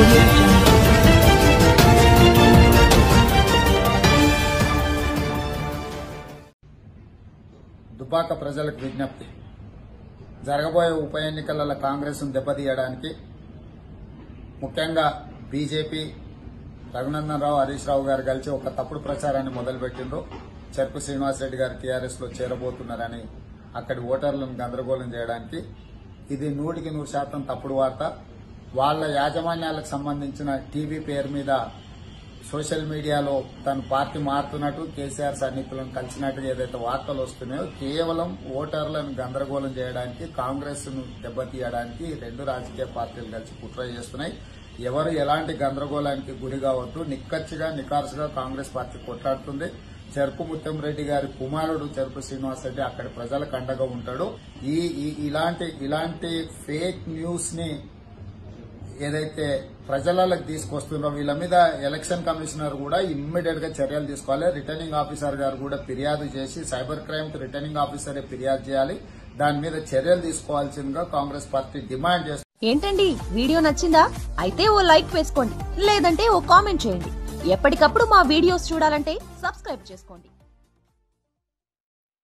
audio jungle. Dubaka ప్రజలకు విజ్ఞప్తి జరగబోయే ఉప ఎన్నికలలో కాంగ్రెస్ను దెబ్బతీయడానికి ముఖ్యంగా బీజేపీ రఘునందన్ రావు హరీష్ రావు గారు కలిసి ఒక తప్పుడు ప్రచారాన్ని మొదలుపెట్టిండ్రు చెరుకు శ్రీనివాసరెడ్డి గారు టీఆర్ఎస్ లో చేరబోతున్నారని అక్కడి ఓటర్లను గందరగోళం చేయడానికి ఇది నూటికి నూరు శాతం తప్పుడు వార్త వాళ్ళ యాజమాన్యాలకు సంబంధించిన టీవీ పేరు మీద సోషల్ మీడియాలో తన పార్టీ మారుతున్నట్టు కేసీఆర్ సన్నిహితులను కలిసినట్టు ఏదైతే వార్తలు వస్తున్నాయో కేవలం ఓటర్లను గందరగోళం చేయడానికి కాంగ్రెస్ ను దెబ్బతీయడానికి ఈ రెండు రాజకీయ పార్టీలు కలిసి కుట్ర చేస్తున్నాయి ఎవరు ఎలాంటి గందరగోళానికి గురి కావద్దు నిక్కచ్చిగా నికార్సుగా కాంగ్రెస్ పార్టీ కొట్లాడుతుంది చెరుకు ముత్తంరెడ్డి గారి కుమారుడు చెరుకు శ్రీనివాసరెడ్డి అక్కడి ప్రజలకు అండగా ఉంటాడు ఈ ఈ- ఇలాంటి ఇలాంటి ఫేక్ న్యూస్ ని ఏదైతే ప్రజలకు తీసుకొస్తున్నారో వీళ్ళ మీద ఎలక్షన్ కమిషనర్ కూడా ఇమ్మీడియట్ గా చర్యలు తీసుకోవాలి రిటర్నింగ్ ఆఫీసర్ గారు కూడా ఫిర్యాదు చేసి సైబర్ క్రైమ్ కి రిటర్నింగ్ ఆఫీసరే ఫిర్యాదు చేయాలి దాని మీద చర్యలు తీసుకోవాల్సిందిగా కాంగ్రెస్ పార్టీ డిమాండ్ చేస్తుంది ఏంటండి వీడియో నచ్చిందా అయితే ఓ లైక్ వేసుకోండి లేదంటే ఓ కామెంట్ చేయండి ఎప్పటికప్పుడు మా వీడియోస్ చూడాలంటే సబ్స్క్రైబ్ చేసుకోండి